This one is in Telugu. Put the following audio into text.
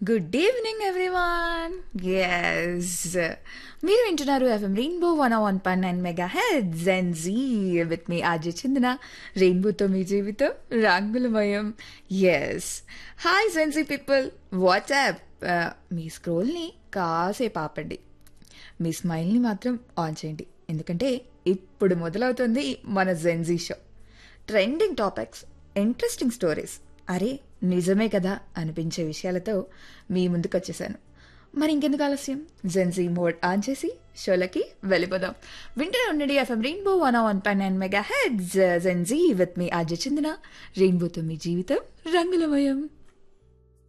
గుడ్ ఈవినింగ్ ఎవ్రీవాన్ ఎస్ మీరు వింటున్నారు FM rainbow one one point nine megahertz and Z with me R J Chindana రెయిన్బోతో మీ జీవితం రంగులమయం yes hi Gen Z people WhatsApp మీ స్క్రోల్ని కాసేపు ఆపండి మీ స్మైల్ని మాత్రం ఆన్ చేయండి ఎందుకంటే ఇప్పుడు మొదలవుతుంది మన Gen Z show trending topics interesting stories అరే నిజమే కదా అనిపించే విషయాలతో మీ ముందుకు వచ్చేసాను మరి ఇంకెందుకు ఆలస్యం జెన్జీ మోడ్ ఆన్ చేసి షోలకి వెళ్ళిపోదాం వింటూనే ఉండండి FM rainbow one one point nine megahertz Gen Z with me R J Chindana రెయిన్బోతో మీ జీవితం రంగులమయం